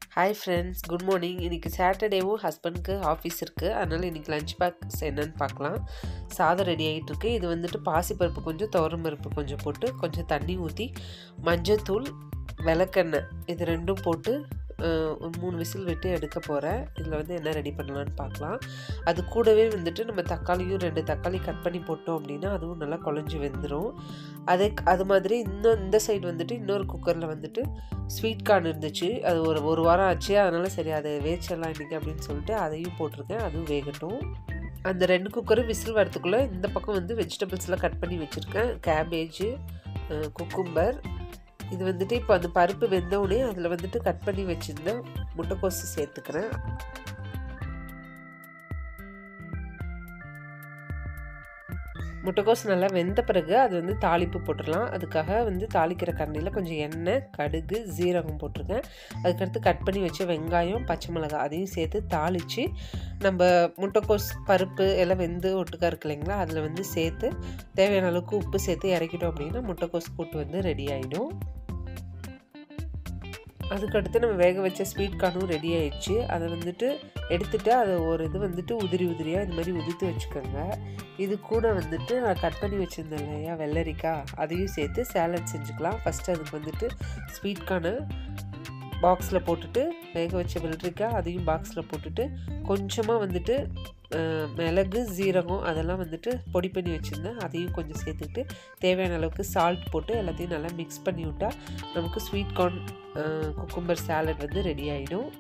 hi friends good morning இன்றைக்கி சாட்டர்டேவும் ஹஸ்பண்ட்க்கு office இருக்குது அதனால் இன்றைக்கி லஞ்ச் பேக்ஸ் என்னன்னு பார்க்கலாம் சாதம் ரெடி ஆகிட்டு இருக்கு இது வந்துட்டு பாசிப்பருப்பு கொஞ்சம் துவரம் பருப்பு கொஞ்சம் போட்டு கொஞ்சம் தண்ணி ஊற்றி மஞ்சத்தூள் விளக்கெண்ணெய் இது ரெண்டும் போட்டு அஹ், ஒரு மூணு விசில் விட்டு எடுக்க போகிறேன் இதில் வந்து என்ன ரெடி பண்ணலான்னு பார்க்கலாம் அது கூடவே வந்துட்டு நம்ம தக்காளியும் ரெண்டு தக்காளி கட் பண்ணி போட்டோம் அப்படின்னா அதுவும் நல்லா குழஞ்சி வெந்துடும் அதே அது மாதிரி இன்னும் இந்த சைடு வந்துட்டு இன்னொரு குக்கரில் வந்துட்டு ஸ்வீட் கார்ன் இருந்துச்சு அது ஒரு ஒரு வாரம் ஆச்சு அதனால் சரி அதை வேச்சிடலாம் இன்றைக்கி அப்படின்னு சொல்லிட்டு அதையும் போட்டிருக்கேன் அதுவும் வேகட்டும் அந்த ரெண்டு குக்கரும் விசில் வரதுக்குள்ளே இந்த பக்கம் வந்து வெஜிடபிள்ஸ்லாம் கட் பண்ணி வச்சுருக்கேன் கேபேஜு குக்கும்பர் இது வந்துட்டு இப்போ அந்த பருப்பு வெந்தவுடனே அதில் வந்துட்டு கட் பண்ணி வச்சுருந்த முட்டைக்கோசு சேர்த்துக்கிறேன் முட்டைக்கோஸ் நல்லா வெந்த பிறகு அது வந்து தாளிப்பு போட்டுடலாம் அதுக்காக வந்து தாளிக்கிற கரண்டியில் கொஞ்சம் எண்ணெய் கடுகு ஜீரகம் போட்டிருக்கேன் அதுக்கடுத்து கட் பண்ணி வச்ச வெங்காயம் பச்சை மிளகாய் அதையும் சேர்த்து தாளித்து நம்ம முட்டைக்கோஸ் பருப்பு எல்லாம் வெந்து ஒட்டுக்கா இருக்கு இல்லைங்களா அதில் வந்து சேர்த்து தேவையான அளவுக்கு உப்பு சேர்த்து இறக்கிட்டோம் அப்படின்னா முட்டைக்கோஸ் கூட்டு வந்து ரெடி ஆகிடும் அதுக்கடுத்து நம்ம வேக வச்ச ஸ்வீட் கார்னும் ரெடி ஆயிடுச்சு அதை வந்துட்டு எடுத்துட்டு அதை ஒரு இது வந்துட்டு உதிரி உதிரியாக இந்த மாதிரி உதிர்த்து வச்சுக்கோங்க இது கூட வந்துட்டு நான் கட் பண்ணி வச்சுருந்தேன் இல்லையா வெள்ளரிக்காய் அதையும் சேர்த்து சேலட் செஞ்சுக்கலாம் ஃபஸ்ட்டு அதுக்கு வந்துட்டு ஸ்வீட் கார்னு பாக்ஸில் போட்டுட்டு வேக வச்ச வெள்ளரிக்காய் அதையும் பாக்ஸில் போட்டுட்டு கொஞ்சமாக வந்துட்டு அஹ், மிளகு ஜீரகம் அதெல்லாம் வந்துட்டு பொடி பண்ணி வச்சுருந்தேன் அதையும் கொஞ்சம் சேர்த்துக்கிட்டு தேவையான அளவுக்கு சால்ட் போட்டு எல்லாத்தையும் நல்லா மிக்ஸ் பண்ணி விட்டால் நமக்கு ஸ்வீட் கார்ன் குக்கும்பர் சாலட் வந்து ரெடி ஆகிடும்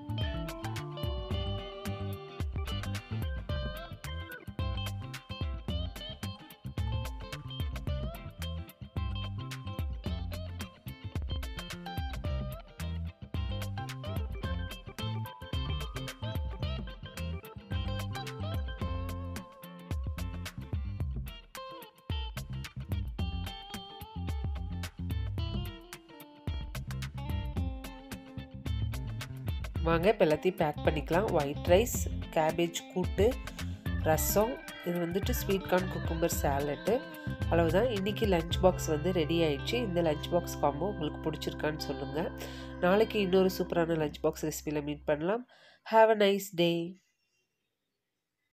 வாங்க இப்போ எல்லாத்தையும் பேக் பண்ணிக்கலாம் ஒயிட் ரைஸ் கேபேஜ் கூட்டு ரசம் இது வந்துட்டு ஸ்வீட் கார்ன் குக்கும்பர் சேலட்டு அவ்வளவுதான் இன்றைக்கி லஞ்ச் பாக்ஸ் வந்து ரெடி ஆயிடுச்சு இந்த லஞ்ச் பாக்ஸ் காம்போ உங்களுக்கு பிடிச்சிருக்கான்னு சொல்லுங்கள் நாளைக்கு இன்னொரு சூப்பரான லஞ்ச் பாக்ஸ் ரெசிபியில் மீட் பண்ணலாம் ஹாவ் அ நைஸ் டே